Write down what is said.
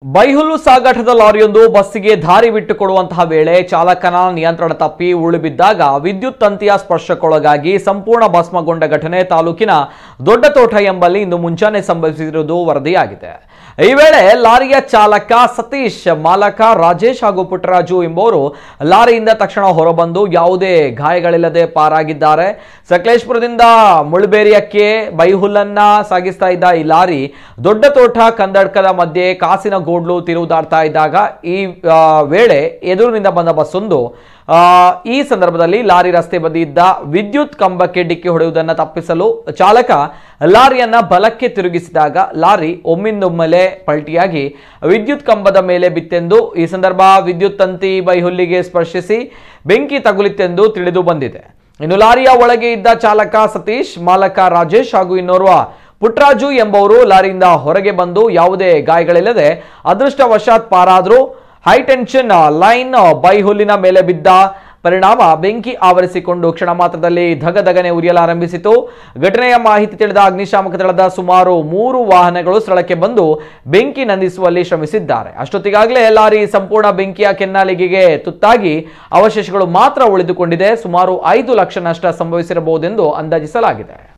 ಬೈಹುಲ್ಲು ಸಾಗಾಟದ ಲಾರಿಯೊಂದು ಬಸ್ಸಿಗೆ ದಾರಿ ಬಿಟ್ಟುಕೊಡುವಂತಹ ವೇಳೆ ಚಾಲಕನ ನಿಯಂತ್ರಣ ತಪ್ಪಿ ಉರುಳು ಬಿದ್ದಾಗ ವಿದ್ಯುತ್ ತಂತಿಯ ಸ್ಪರ್ಶಕ್ಕೊಳಗಾಗಿ ಸಂಪೂರ್ಣ ಭಸ್ಮಗೊಂಡ ಘಟನೆ ತಾಲೂಕಿನ ದೊಡ್ಡತೋಟ ಎಂಬಲ್ಲಿ ಇಂದು ಮುಂಚಾನೆ ಸಂಭವಿಸಿರುವುದು ವರದಿಯಾಗಿದೆ ಈ ವೇಳೆ ಲಾರಿಯ ಚಾಲಕ ಸತೀಶ್ ಮಾಲಕ ರಾಜೇಶ್ ಹಾಗೂ ಪುಟ್ಟರಾಜು ಎಂಬುವರು ಲಾರಿಯಿಂದ ತಕ್ಷಣ ಹೊರಬಂದು ಯಾವುದೇ ಗಾಯಗಳಿಲ್ಲದೆ ಪಾರಾಗಿದ್ದಾರೆ ಸಕಲೇಶ್ಪುರದಿಂದ ಮುಳ್ಬೇರಿಯಕ್ಕೆ ಬೈಹುಲ್ಲನ್ನ ಸಾಗಿಸ್ತಾ ಇದ್ದ ಈ ಲಾರಿ ದೊಡ್ಡ ತೋಟ ಕಂದಡ್ಕದ ಮಧ್ಯೆ ಕಾಸಿನ ಗೋಡ್ಲು ತಿರುವುದಾಡ್ತಾ ಇದ್ದಾಗ ಈ ಆ, ವೇಳೆ ಎದುರಿನಿಂದ ಬಂದ ಬಸ್ಸೊಂದು ಆ, ಈ ಸಂದರ್ಭದಲ್ಲಿ ಲಾರಿ ರಸ್ತೆ ಬದಿ ಇದ್ದ ವಿದ್ಯುತ್ ಕಂಬಕ್ಕೆ ಡಿಕ್ಕಿ ಹೊಡೆಯುವುದನ್ನು ತಪ್ಪಿಸಲು ಚಾಲಕ ಲಾರಿಯನ್ನ ಬಲಕ್ಕೆ ತಿರುಗಿಸಿದಾಗ ಲಾರಿ ಒಮ್ಮಿಂದೊಮ್ಮೆಲೆ ಪಲ್ಟಿಯಾಗಿ ವಿದ್ಯುತ್ ಕಂಬದ ಮೇಲೆ ಬಿತ್ತೆಂದು ಈ ಸಂದರ್ಭ ವಿದ್ಯುತ್ ತಂತಿ ಬೈಹುಲ್ಲಿಗೆ ಸ್ಪರ್ಶಿಸಿ ಬೆಂಕಿ ತಗುಲಿತೆಂದು ತಿಳಿದು ಬಂದಿದೆ ಇನ್ನು ಲಾರಿಯ ಒಳಗೆ ಇದ್ದ ಚಾಲಕ ಸತೀಶ್ ಮಾಲಕ ರಾಜೇಶ್ ಹಾಗೂ ಇನ್ನೋರ್ವ ಪುಟ್ರಾಜು ಎಂಬುವರು ಲಾರಿಯಿಂದ ಹೊರಗೆ ಬಂದು ಯಾವುದೇ ಗಾಯಗಳಿಲ್ಲದೆ ಅದೃಷ್ಟವಶಾತ್ ಪಾರಾದ್ರು ಹೈಟೆನ್ಷನ್ ಲೈನ್ ಬೈಹುಲ್ಲಿನ ಮೇಲೆ ಬಿದ್ದ ಪರಿಣಾಮ ಬೆಂಕಿ ಆವರಿಸಿಕೊಂಡು ಕ್ಷಣ ಮಾತ್ರದಲ್ಲಿ ಧಗಧಗನೆ ಉರಿಯಲಾರಂಭಿಸಿತು ಘಟನೆಯ ಮಾಹಿತಿ ತಿಳಿದ ಅಗ್ನಿಶಾಮಕ ದಳದ ಸುಮಾರು ಮೂರು ವಾಹನಗಳು ಸ್ಥಳಕ್ಕೆ ಬಂದು ಬೆಂಕಿ ನಂದಿಸುವಲ್ಲಿ ಶ್ರಮಿಸಿದ್ದಾರೆ ಅಷ್ಟೊತ್ತಿಗಾಗಲೇ ಲಾರಿ ಸಂಪೂರ್ಣ ಬೆಂಕಿಯ ಕೆನ್ನಾಲಿಗೆಗೆ ತುತ್ತಾಗಿ ಅವಶೇಷಗಳು ಮಾತ್ರ ಉಳಿದುಕೊಂಡಿದೆ ಸುಮಾರು ಐದು ಲಕ್ಷ ನಷ್ಟ ಸಂಭವಿಸಿರಬಹುದೆಂದು ಅಂದಾಜಿಸಲಾಗಿದೆ